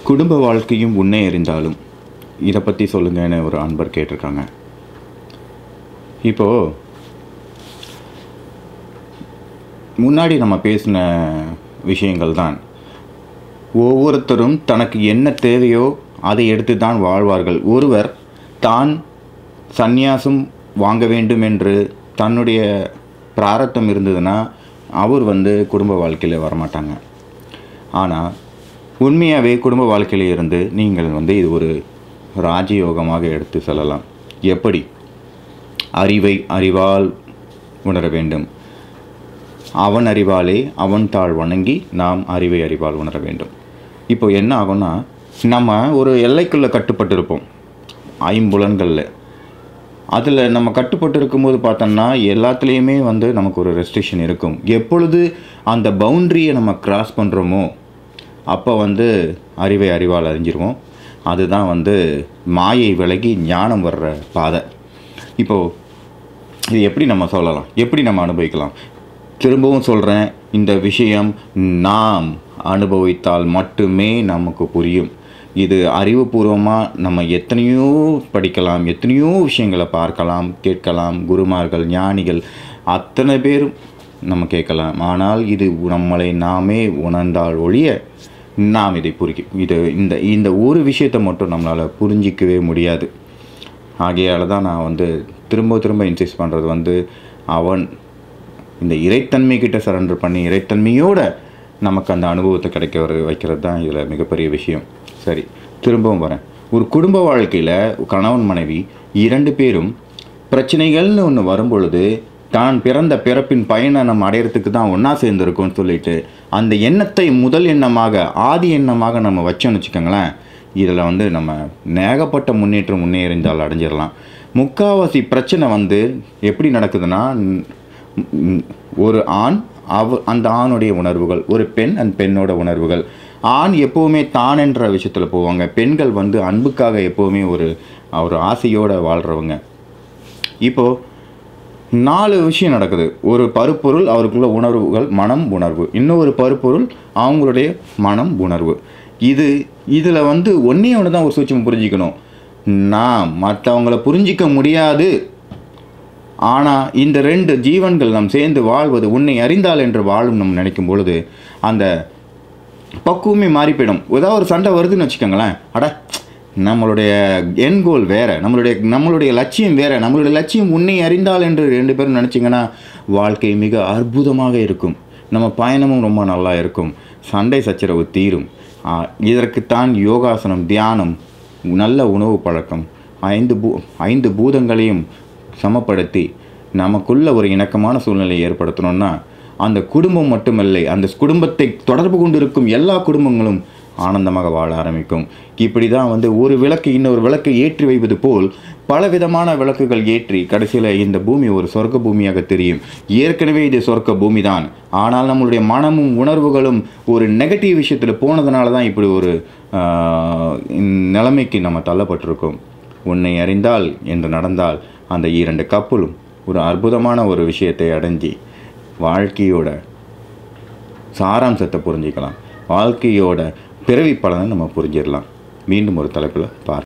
குடும்ப வாழ்க்கையும் உன்னை எறிந்தாலும் இதை பற்றி சொல்லுங்கன்னு ஒரு அன்பர் கேட்டிருக்காங்க இப்போது முன்னாடி நம்ம பேசின விஷயங்கள் தான் ஒவ்வொருத்தரும் தனக்கு என்ன தேவையோ அதை எடுத்து தான் வாழ்வார்கள் ஒருவர் தான் சந்நியாசம் வாங்க வேண்டும் என்று தன்னுடைய பிராரத்தம் இருந்ததுன்னா அவர் வந்து குடும்ப வாழ்க்கையில் வரமாட்டாங்க ஆனால் உண்மையாகவே குடும்ப வாழ்க்கையில் இருந்து நீங்கள் வந்து இது ஒரு ராஜயோகமாக எடுத்து செல்லலாம் எப்படி அறிவை அறிவால் உணர வேண்டும் அவன் அறிவாலே அவன் தாழ் வணங்கி நாம் அறிவை அறிவால் உணர வேண்டும் இப்போ என்ன ஆகும்னா நம்ம ஒரு எல்லைக்குள்ளே கட்டுப்பட்டு இருப்போம் ஐம்புலன்களில் அதில் நம்ம கட்டுப்பட்டு இருக்கும்போது பார்த்தோம்னா எல்லாத்துலேயுமே வந்து நமக்கு ஒரு ரெஸ்ட்ரிக்ஷன் இருக்கும் எப்பொழுது அந்த பவுண்ட்ரியை நம்ம கிராஸ் பண்ணுறோமோ அப்போ வந்து அறிவை அறிவால் அறிஞ்சிருவோம் அதுதான் வந்து மாயை விலகி ஞானம் வர்ற பாதை இப்போது இது எப்படி நம்ம சொல்லலாம் எப்படி நம்ம அனுபவிக்கலாம் திரும்பவும் சொல்கிறேன் இந்த விஷயம் நாம் அனுபவித்தால் மட்டுமே நமக்கு புரியும் இது அறிவுபூர்வமாக நம்ம எத்தனையோ படிக்கலாம் எத்தனையோ விஷயங்களை பார்க்கலாம் கேட்கலாம் குருமார்கள் ஞானிகள் அத்தனை பேரும் நம்ம கேட்கலாம் ஆனால் இது நம்மளை நாமே உணர்ந்தால் ஒழிய நாம் இதை புரிக்க இது இந்த இந்த ஒரு விஷயத்தை மட்டும் நம்மளால் புரிஞ்சிக்கவே முடியாது ஆகையால் தான் நான் வந்து திரும்ப திரும்ப இன்சிஸ்ட் பண்ணுறது வந்து அவன் இந்த இறைத்தன்மை கிட்ட சரண்டர் பண்ணி இறைத்தன்மையோட நமக்கு அந்த அனுபவத்தை கிடைக்க வர வைக்கிறது தான் இதில் மிகப்பெரிய விஷயம் சரி திரும்பவும் வரேன் ஒரு குடும்ப வாழ்க்கையில் கணவன் மனைவி இரண்டு பேரும் பிரச்சனைகள்னு ஒன்று வரும்பொழுது தான் பிறந்த பிறப்பின் பயனை நம்ம அடையிறதுக்கு தான் ஒன்றா சேர்ந்துருக்கோம்னு சொல்லிட்டு அந்த எண்ணத்தை முதல் எண்ணமாக ஆதி எண்ணமாக நம்ம வச்சோம்னு வச்சுக்கோங்களேன் இதில் வந்து நம்ம நேகப்பட்ட முன்னேற்றம் முன்னேறிந்தால் அடைஞ்சிடலாம் முக்காவாசி பிரச்சனை வந்து எப்படி நடக்குதுன்னா ம், ஒரு ஆண் அவ அந்த ஆணுடைய உணர்வுகள் ஒரு பெண் அந்த பெண்ணோட உணர்வுகள் ஆண் எப்போவுமே தான் என்ற விஷயத்தில் போவாங்க பெண்கள் வந்து அன்புக்காக எப்போவுமே ஒரு ஒரு ஆசையோடு வாழ்கிறவங்க இப்போது நாலு விஷயம் நடக்குது ஒரு பருப்பொருள் அவருக்குள்ள உணர்வுகள் மனம் உணர்வு இன்னொரு பருப்பொருள் அவங்களுடைய மனம் உணர்வு இது இதில் வந்து ஒன்றே ஒன்று தான் ஒரு சூட்சம் புரிஞ்சிக்கணும் நான் மற்றவங்கள புரிஞ்சிக்க முடியாது ஆனால் இந்த ரெண்டு ஜீவன்கள் நாம் சேர்ந்து வாழ்வது உன்னை அறிந்தால் என்று வாழும் நம்ம நினைக்கும் பொழுது அந்த பக்குவமே மாறி போயிடும் ஏதாவது ஒரு சண்டை வருதுன்னு வச்சுக்கோங்களேன் அட நம்மளுடைய என் கோல் வேறு நம்மளுடைய நம்மளுடைய லட்சியம் வேறு நம்மளுடைய லட்சியம் உன்னை அறிந்தால் என்று ரெண்டு பேரும் நினச்சிங்கன்னா வாழ்க்கை மிக அற்புதமாக இருக்கும் நம்ம பயணமும் ரொம்ப நல்லா இருக்கும் சண்டை சச்சரவு தீரும் ஆ, இதற்குத்தான் யோகாசனம் தியானம் நல்ல உணவு பழக்கம் ஐந்து பூ ஐந்து பூதங்களையும் சமப்படுத்தி நமக்குள்ள ஒரு இணக்கமான சூழ்நிலையை ஏற்படுத்தணும்னா அந்த குடும்பம் மட்டுமில்லை அந்த குடும்பத்தை தொடர்பு கொண்டிருக்கும் எல்லா குடும்பங்களும் ஆனந்தமாக வாழ ஆரம்பிக்கும் இப்படி தான் வந்து ஒரு விளக்கு இன்னொரு விளக்கை ஏற்றி வைப்பது போல் பலவிதமான விளக்குகள் ஏற்றி கடைசியில் இந்த பூமி ஒரு சொர்க்க பூமியாக தெரியும் ஏற்கனவே இது சொர்க்க பூமி தான் ஆனால் நம்மளுடைய மனமும் உணர்வுகளும் ஒரு நெகட்டிவ் விஷயத்தில் போனதுனால தான் இப்படி ஒரு ஆஹ், நிலைமைக்கு நம்ம தள்ளப்பட்டிருக்கோம் உன்னை அறிந்தால் என்று நடந்தால் அந்த இரண்டு கப்பலும் ஒரு அற்புதமான ஒரு விஷயத்தை அடைஞ்சி வாழ்க்கையோட சாராம்சத்தை புரிஞ்சிக்கலாம் வாழ்க்கையோட பிறவி பலனை நம்ம புரிஞ்சிடலாம் மீண்டும் ஒரு தலைப்பில் பார்க்கலாம்